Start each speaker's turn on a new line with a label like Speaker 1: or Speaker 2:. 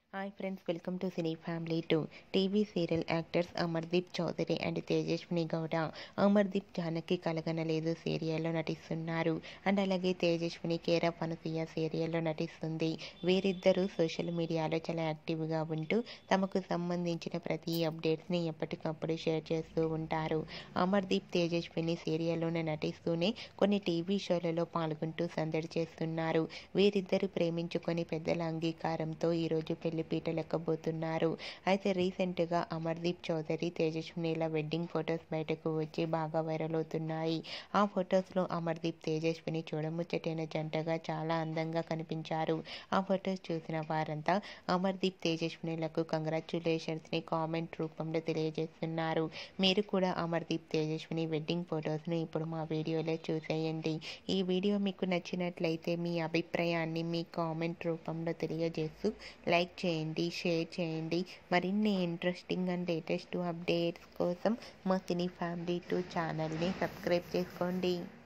Speaker 1: hi friends welcome to cine family two TV serial actors Amardeep Chowdary and Tejaswini Gowda Amardeep Janaki Kalaganaledu సీరియల్లో నటిస్తున్నారు and అలాగే Tejaswini care of Anasuya సీరియల్లో నటిస్తుంది వీరిద్దరూ సోషల్ మీడియాలో చాలా యాక్టివ్గా ఉంటూ తమకు సంబంధించిన ప్రతి అప్డేట్స్ని ఎప్పటికప్పుడు షేర్ చేస్తూ ఉంటారు అమర్దీప్ తేజస్విని సీరియల్లోనే నటిస్తూనే కొన్ని టీవీ షోలలో పాల్గొంటూ సందడి చేస్తున్నారు వీరిద్దరు ప్రేమించుకొని పెద్దల అంగీకారంతో ఈరోజు పెళ్లి పీటలెక్కబోతున్నారు అయితే రీసెంట్గా అమర్దీప్ చౌదరి తేజస్వినిల వెడ్డింగ్ ఫొటోస్ బయటకు వచ్చి బాగా వైరల్ అవుతున్నాయి ఆ ఫొటోస్లో అమర్దీప్ తేజస్విని చూడముచ్చటైన జంటగా చాలా అందంగా కనిపించారు ఆ ఫొటోస్ చూసిన వారంతా అమర్దీప్ తేజస్వినిలకు కంగ్రాచ్యులేషన్స్ని కామెంట్ రూపంలో తెలియజేస్తున్నారు మీరు కూడా అమర్దీప్ తేజస్విని వెడ్డింగ్ ఫొటోస్ను ఇప్పుడు మా వీడియోలో చూసేయండి ఈ వీడియో మీకు నచ్చినట్లయితే మీ అభిప్రాయాన్ని మీ కామెంట్ రూపంలో తెలియజేస్తూ లైక్ చేయండి షేర్ చేయండి మరిన్ని ఇంట్రెస్టింగ్ అండ్ లేటెస్ట్ అప్డేట్స్ కోసం మా సినీ ఫ్యామిలీ టూ ఛానల్ని సబ్స్క్రైబ్ చేసుకోండి